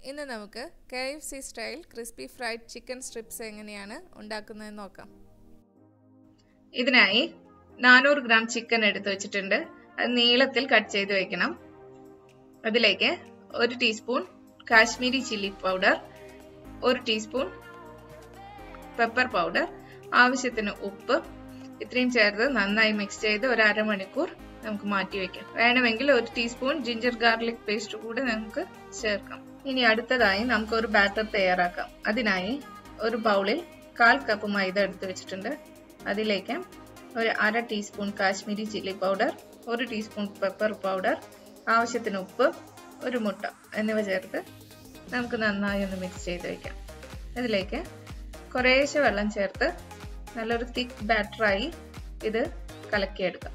ഇന്ന് നമുക്ക് K F C style crispy fried chicken strips എങ്ങനെയാണ് ഉണ്ടാക്കുന്നതെന്ന് നോക്കാം ഇതിനായി നാനൂറ് ഗ്രാം ചിക്കൻ എടുത്തു വെച്ചിട്ടുണ്ട് അത് നീളത്തിൽ കട്ട് ചെയ്ത് വെക്കണം അതിലേക്ക് ഒരു ടീസ്പൂൺ കാശ്മീരി ചില്ലി പൗഡർ ഒരു ടീസ്പൂൺ പെപ്പർ പൗഡർ ആവശ്യത്തിന് ഉപ്പ് ഇത്രയും ചേർത്ത് നന്നായി മിക്സ് ചെയ്ത് ഒരു അരമണിക്കൂർ നമുക്ക് മാറ്റി വെക്കാം വേണമെങ്കിൽ ഒരു ടീസ്പൂൺ ജിഞ്ചർ ഗാർലിക് പേസ്റ്റ് കൂടെ നമുക്ക് ചേർക്കാം ഇനി അടുത്തതായി നമുക്ക് ഒരു ബാറ്റർ തയ്യാറാക്കാം അതിനായി ഒരു ബൗളിൽ കാൽ കപ്പ് മൈദ എടുത്തു വെച്ചിട്ടുണ്ട് അതിലേക്ക് ഒരു അര ടീസ്പൂൺ കാശ്മീരി ചില്ലി പൗഡർ ഒരു ടീസ്പൂൺ പെപ്പർ പൗഡർ ആവശ്യത്തിന് ഉപ്പ് ഒരു മുട്ട എന്നിവ ചേർത്ത് നമുക്ക് നന്നായി ഒന്ന് മിക്സ് ചെയ്ത് വയ്ക്കാം ഇതിലേക്ക് കുറേശ്ശെ വെള്ളം ചേർത്ത് നല്ലൊരു തിക്ക് ബാറ്ററായി ഇത് കലക്കിയെടുക്കാം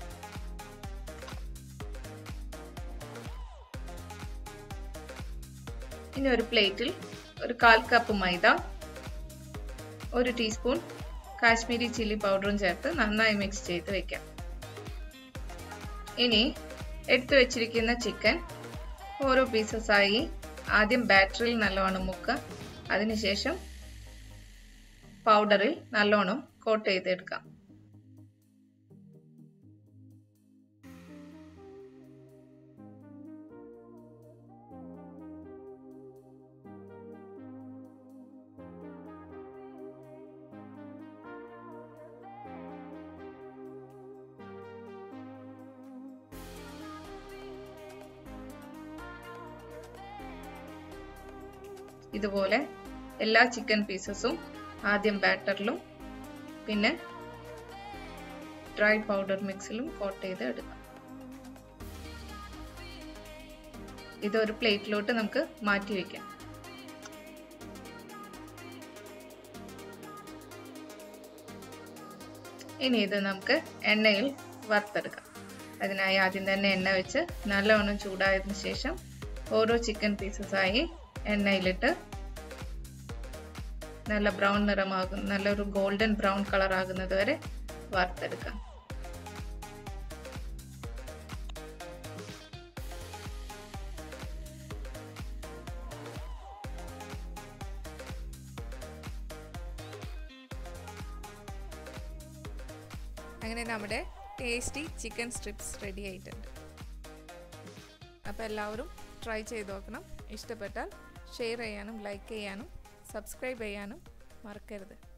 ഇനി ഒരു പ്ലേറ്റിൽ ഒരു കാൽ കപ്പ് മൈദ ഒരു ടീസ്പൂൺ കാശ്മീരി ചില്ലി പൗഡറും ചേർത്ത് നന്നായി മിക്സ് ചെയ്ത് വെക്കാം ഇനി എടുത്തു വെച്ചിരിക്കുന്ന ചിക്കൻ ഓരോ പീസസായി ആദ്യം ബാറ്ററിൽ നല്ലോണം മുക്കുക അതിനുശേഷം പൗഡറിൽ നല്ലോണം കോട്ട് ചെയ്തെടുക്കാം ഇതുപോലെ എല്ലാ ചിക്കൻ പീസസും ആദ്യം ബാറ്ററിലും പിന്നെ ഡ്രൈ പൗഡർ മിക്സിലും കോട്ട് ചെയ്ത് എടുക്കാം ഇത് ഒരു പ്ലേറ്റിലോട്ട് നമുക്ക് മാറ്റി വെക്കാം ഇനി ഇത് നമുക്ക് എണ്ണയിൽ വറുത്തെടുക്കാം അതിനായി ആദ്യം തന്നെ എണ്ണ വെച്ച് നല്ലവണ്ണം ചൂടായതിനു ശേഷം ഓരോ ചിക്കൻ പീസസായി എണ്ണയിലിട്ട് നല്ല ബ്രൗൺ നിറമാകും നല്ലൊരു ഗോൾഡൻ ബ്രൗൺ കളർ ആകുന്നത് വരെ വറുത്തെടുക്കാം അങ്ങനെ നമ്മുടെ ടേസ്റ്റി ചിക്കൻ സ്ട്രിപ്സ് റെഡി ആയിട്ടുണ്ട് അപ്പോൾ എല്ലാവരും ട്രൈ ചെയ്ത് നോക്കണം ഇഷ്ടപ്പെട്ടാൽ ഷെയർ ചെയ്യാനും ലൈക്ക് ചെയ്യാനും സബ്സ്ക്രൈബ് ചെയ്യാനും മറക്കരുത്